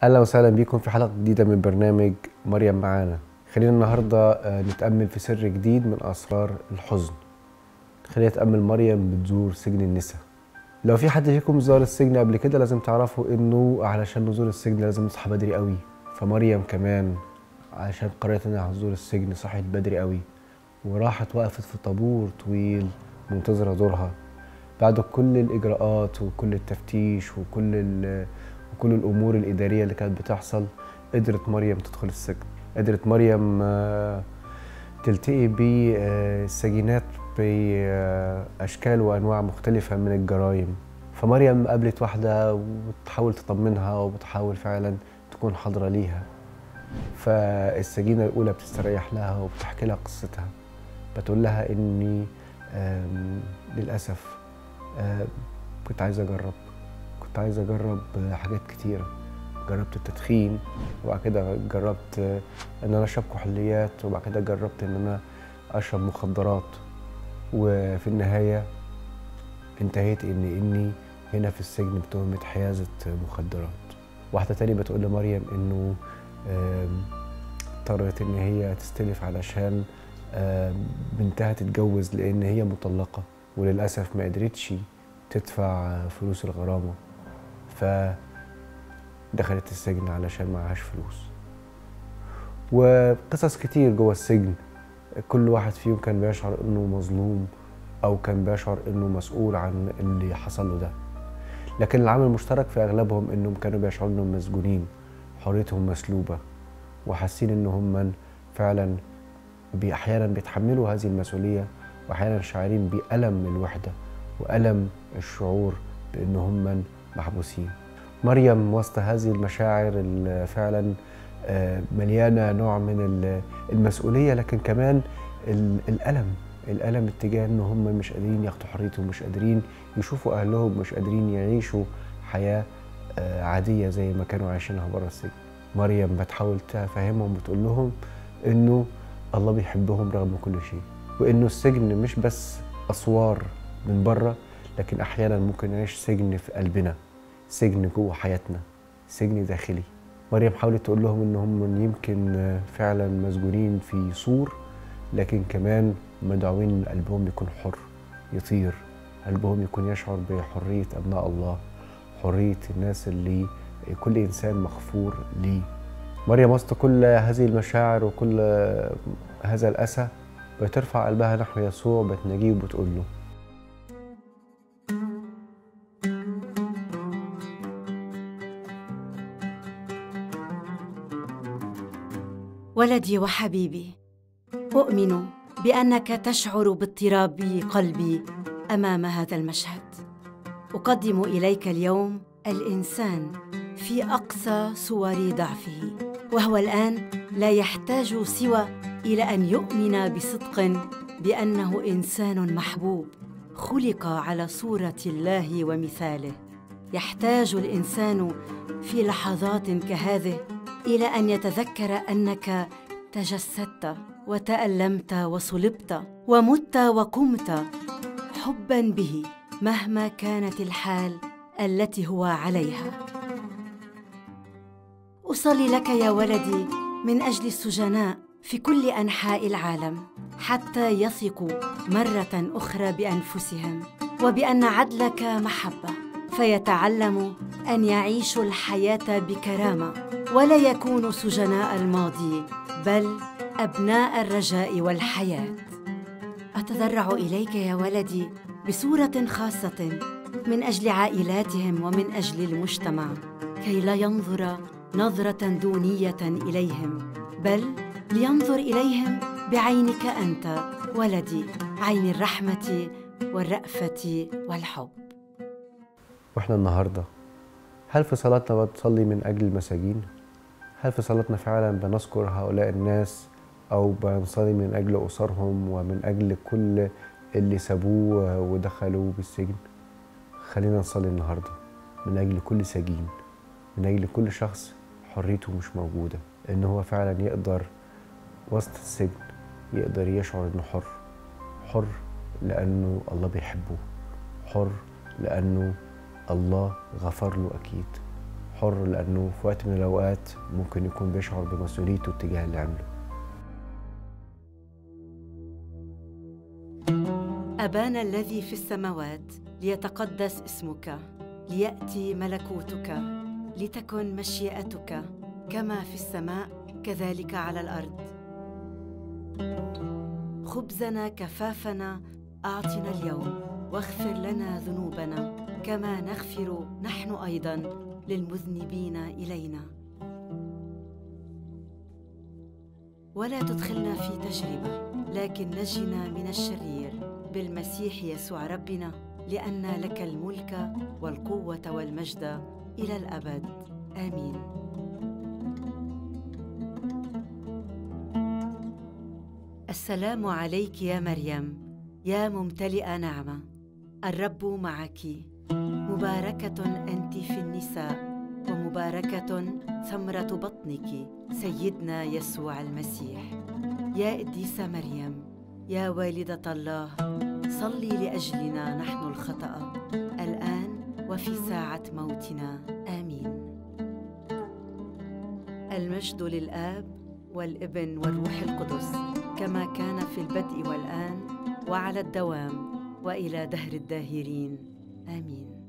اهلا وسهلا بيكم في حلقه جديده من برنامج مريم معانا خلينا النهارده آه، نتامل في سر جديد من اسرار الحزن خلينا نتامل مريم بتزور سجن النساء لو في حد فيكم زار السجن قبل كده لازم تعرفوا انه علشان نزور السجن لازم نصحى بدري قوي فمريم كمان علشان قررت انها هتزور السجن صحيت بدري قوي وراحت وقفت في طابور طويل منتظره دورها بعد كل الاجراءات وكل التفتيش وكل ال- وكل الامور الاداريه اللي كانت بتحصل قدرت مريم تدخل السجن قدرت مريم آه، تلتقي بالسجينات باشكال وانواع مختلفه من الجرائم فمريم قابلت واحده وتحاول تطمنها وبتحاول فعلا تكون حاضره ليها فالسجينه الاولى بتستريح لها وبتحكي لها قصتها بتقول لها اني آم، للاسف آم، كنت عايزه اجرب كنت عايزه اجرب حاجات كتيره جربت التدخين وبعد كده جربت آه، ان انا اشرب كحوليات وبعد كده جربت ان انا اشرب مخدرات وفي النهايه انتهيت ان اني هنا في السجن بتهمه حيازه مخدرات واحده تانية بتقول لمريم انه آم، اضطرت ان هي تستلف علشان آم، بنتها تتجوز لان هي مطلقه وللاسف ما قدرتش تدفع فلوس الغرامه فدخلت السجن علشان معهاش فلوس وقصص كتير جوه السجن كل واحد فيهم كان بيشعر انه مظلوم او كان بيشعر انه مسؤول عن اللي حصل له ده لكن العامل المشترك في اغلبهم انهم كانوا بيشعروا انهم مسجونين حريتهم مسلوبه وحاسين ان هم فعلا بي- احيانا بيتحملوا هذه المسؤوليه واحيانا شاعرين بالم الوحده والم الشعور بان هم محبوسين مريم وسط هذه المشاعر اللي فعلا آه، مليانه نوع من ال- المسؤوليه لكن كمان ال- الالم الالم اتجاه ان هم مش قادرين ياخدوا حريتهم مش قادرين يشوفوا اهلهم مش قادرين يعيشوا حياه آه، عاديه زي ما كانوا عايشينها بره السجن مريم بتحاول تفهمهم وتقول لهم انه الله بيحبهم رغم كل شيء وانه السجن مش بس اسوار من بره لكن احيانا ممكن نعيش سجن في قلبنا سجن جوه حياتنا سجن داخلي مريم حاولت تقول لهم ان هم يمكن آه، فعلا مسجونين في سور لكن كمان مدعوين ان قلبهم يكون حر يطير قلبهم يكون يشعر بحريه ابناء الله حريه الناس اللي كل انسان مغفور ليه مريم وسط كل هذه المشاعر وكل آه، هذا الاسى بترفع قلبها نحو يسوع بتناجيه وبتقول له ولدي وحبيبي اؤمن بانك تشعر باضطراب قلبي امام هذا المشهد اقدم اليك اليوم الانسان في اقصى صور ضعفه وهو الان لا يحتاج سوى الى ان يؤمن بصدق بانه انسان محبوب خلق على صوره الله ومثاله يحتاج الانسان في لحظات كهذه الى ان يتذكر انك تجسدت وتالمت وصلبت ومت وقمت حبا به مهما كانت الحال التي هو عليها اصلي لك يا ولدي من اجل السجناء في كل انحاء العالم حتى يثقوا مره اخرى بانفسهم وبان عدلك محبه فيتعلموا ان يعيشوا الحياه بكرامه ولا يكونوا سجناء الماضي بل ابناء الرجاء والحياه اتضرع اليك يا ولدي بصوره خاصه من اجل عائلاتهم ومن اجل المجتمع كي لا ينظر نظره دونيه اليهم بل لينظر اليهم بعينك انت ولدي عين الرحمه والرافه والحب واحنا النهارده هل في صلاتنا بنصلي من اجل المساجين؟ هل في صلاتنا فعلا بنذكر هؤلاء الناس او بنصلي من اجل اسرهم ومن اجل كل اللي سابوه ودخلوا بالسجن؟ خلينا نصلي النهارده من اجل كل سجين من اجل كل شخص حريته مش موجوده ان هو فعلا يقدر وسط السجن يقدر يشعر انه حر حر لانه الله بيحبه حر لانه الله غفر له اكيد حر لأنه في وقت من الأوقات ممكن يكون بيشعر بمسؤوليته تجاه اللي عمله أبانا الذي في السماوات ليتقدس اسمك ليأتي ملكوتك لتكن مشيئتك كما في السماء كذلك على الأرض خبزنا كفافنا أعطنا اليوم واغفر لنا ذنوبنا كما نغفر نحن أيضا للمذنبين إلينا ولا تدخلنا في تجربة لكن نجنا من الشرير بالمسيح يسوع ربنا لأن لك الملك والقوة والمجد إلى الأبد آمين السلام عليك يا مريم يا ممتلئه نعمه الرب معك مباركه انت في النساء ومباركه ثمره بطنك سيدنا يسوع المسيح يا قديسه مريم يا والده الله صلي لاجلنا نحن الخطا الان وفي ساعه موتنا امين المجد للاب والابن والروح القدس كما كان في البدء والان وعلى الدوام والى دهر الداهرين امين